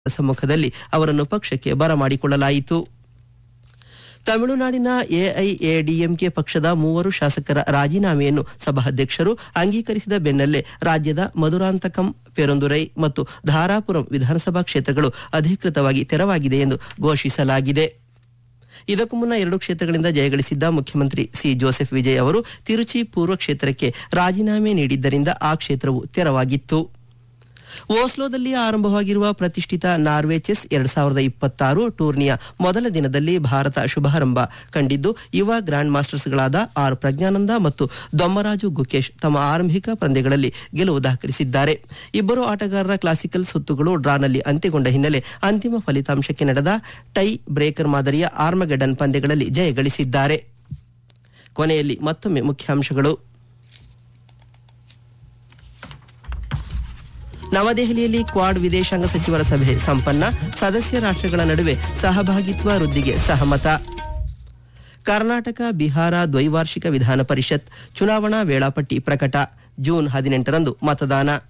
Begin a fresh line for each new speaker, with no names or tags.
ಸಮ್ಮುಖದಲ್ಲಿ ಅವರನ್ನು ಪಕ್ಷಕ್ಕೆ ಬರಮಾಡಿಕೊಳ್ಳಲಾಯಿತು ತಮಿಳುನಾಡಿನ ಎಐಎಡಿಎಂಕೆ ಪಕ್ಷದ ಮೂವರು ಶಾಸಕರ ರಾಜೀನಾಮೆಯನ್ನು ಸಭಾಧ್ಯಕ್ಷರು ಅಂಗೀಕರಿಸಿದ ಬೆನ್ನಲ್ಲೇ ರಾಜ್ಯದ ಮಧುರಾಂತಕಂ ಪೆರುಂದುರೈ ಮತ್ತು ಧಾರಾಪುರಂ ವಿಧಾನಸಭಾ ಕ್ಷೇತ್ರಗಳು ಅಧಿಕೃತವಾಗಿ ತೆರವಾಗಿದೆ ಎಂದು ಘೋಷಿಸಲಾಗಿದೆ ಇದಕ್ಕೂ ಮುನ್ನ ಎರಡು ಕ್ಷೇತ್ರಗಳಿಂದ ಜಯಗಳಿಸಿದ್ದ ಮುಖ್ಯಮಂತ್ರಿ ಸಿ ಜೋಸೆಫ್ ವಿಜಯ್ ಅವರು ತಿರುಚಿ ಪೂರ್ವ ಕ್ಷೇತ್ರಕ್ಕೆ ರಾಜೀನಾಮೆ ನೀಡಿದ್ದರಿಂದ ಆ ಕ್ಷೇತ್ರವು ತೆರವಾಗಿತ್ತು ಓಸ್ಲೋದಲ್ಲಿ ಆರಂಭವಾಗಿರುವ ಪ್ರತಿಷ್ಠಿತ ನಾರ್ವೆ ಚೆಸ್ ಎರಡ್ ಸಾವಿರದ ಇಪ್ಪತ್ತಾರು ಟೂರ್ನಿಯ ಮೊದಲ ದಿನದಲ್ಲಿ ಭಾರತ ಶುಭಾರಂಭ ಕಂಡಿದ್ದು ಯುವ ಗ್ರ್ಯಾಂಡ್ ಮಾಸ್ಟರ್ಸ್ಗಳಾದ ಆರ್ ಪ್ರಜ್ಞಾನಂದ ಮತ್ತು ದೊಮ್ಮರಾಜು ಗುಕೇಶ್ ತಮ್ಮ ಆರಂಭಿಕ ಪಂದ್ಯಗಳಲ್ಲಿ ಗೆಲುವು ದಾಖಲಿಸಿದ್ದಾರೆ ಇಬ್ಬರು ಆಟಗಾರರ ಕ್ಲಾಸಿಕಲ್ ಸುತ್ತುಗಳು ಡ್ರಾನಲ್ಲಿ ಅಂತ್ಯಗೊಂಡ ಹಿನ್ನೆಲೆ ಅಂತಿಮ ಫಲಿತಾಂಶಕ್ಕೆ ನಡೆದ ಟೈ ಬ್ರೇಕರ್ ಮಾದರಿಯ ಆರ್ಮಗೆಡನ್ ಪಂದ್ಯಗಳಲ್ಲಿ ಜಯಗಳಿಸಿದ್ದಾರೆ ಕೊನೆಯಲ್ಲಿ ಮತ್ತೊಮ್ಮೆ ಮುಖ್ಯಾಂಶಗಳು ನವದೆಹಲಿಯಲ್ಲಿ ಕ್ವಾಡ್ ವಿದೇಶಾಂಗ ಸಚಿವರ ಸಭೆ ಸಂಪನ್ನ ಸದಸ್ಯ ರಾಷ್ಟ್ರಗಳ ನಡುವೆ ಸಹಭಾಗಿತ್ವ ವೃದ್ಧಿಗೆ ಸಹಮತ ಕರ್ನಾಟಕ ಬಿಹಾರ ದ್ವೈವಾರ್ಷಿಕ ವಿಧಾನ ಪರಿಷತ್ ಚುನಾವಣಾ ವೇಳಾಪಟ್ಟಿ ಪ್ರಕಟ ಜೂನ್ ಹದಿನೆಂಟರಂದು ಮತದಾನ